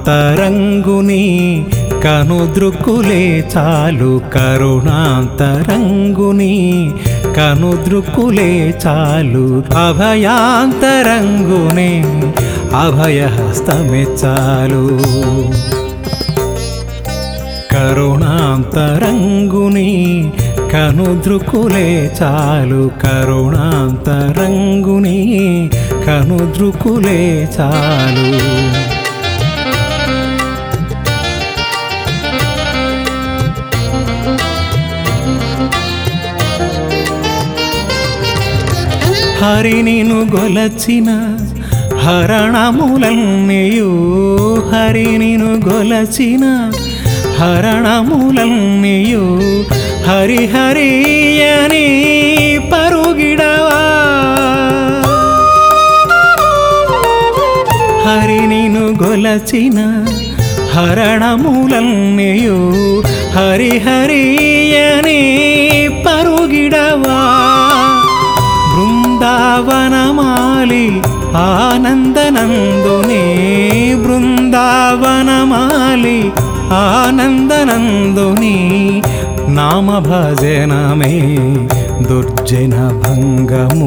కరుణాంతరంగుని కనుదృక్కులే చాలు కరుణాంతరంగుని కనుదృక్కులే చాలు అభయాంతరంగునే అభయహస్తమే చాలు కరుణాంతరంగుని కనుదృకులే చాలు కరుణాంతరంగుని కనుదృకులే చాలు హరి నిను గొలచిన హరణములన్నయు హరి నిను గొలచిన హరణములన్నయు హరి హరి అని పరుగిడవా హరి నిను గొలచిన హరణములన్నయు హరి హరి అని పరుగిడవా బృందావనమాలి ఆనందనందునే బృందావనమాలి ఆనందనందుని నామ భజనమే దుర్జన భంగము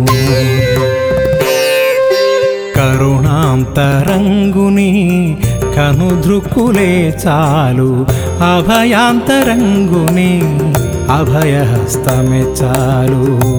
కరుణాంతరంగుని కనుదృక్కులే చాలు అభయాంతరంగుని అభయహస్తమే చాలు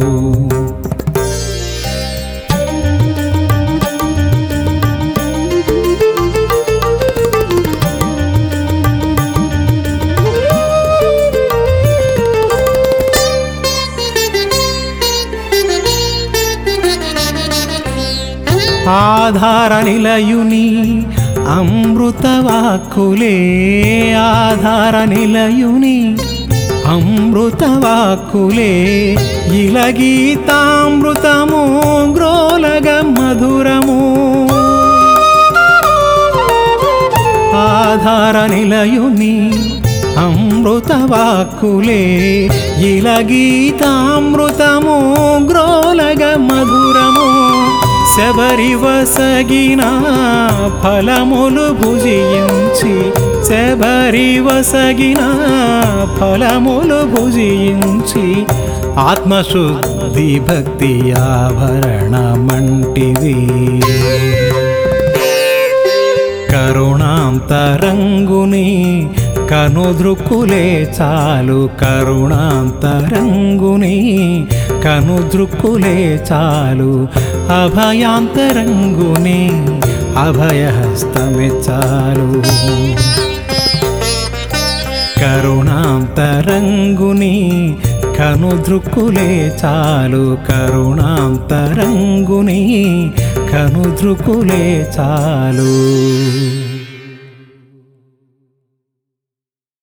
ఆధార నిలయుని అమృతవాక్కులే ఆధార నిలయుని అమృతవాక్కులే ఇలగీతామృతము గ్రోలగ మధురము ఆధార నిలయుని అమృతవాక్కులే ఇలగీతామృతము గ్రోలగ మధురము శబరి వసగిన ఫలములు భుజించి శబరి వసగిన ఫలములు భుజించి ఆత్మశుద్ధి భక్తి ఆభరణమంటివి కరుణాంతరంగుని కనుదృక్కులే చాలు కరుణాంతరంగుని కనుదృక్కులే చాలు అభయాంతరంగుని అభయహస్తమే చాలు కరుణాంతరంగుని కనుదృక్కులే చాలు కరుణాంతరంగుని కనుదృకులే చాలు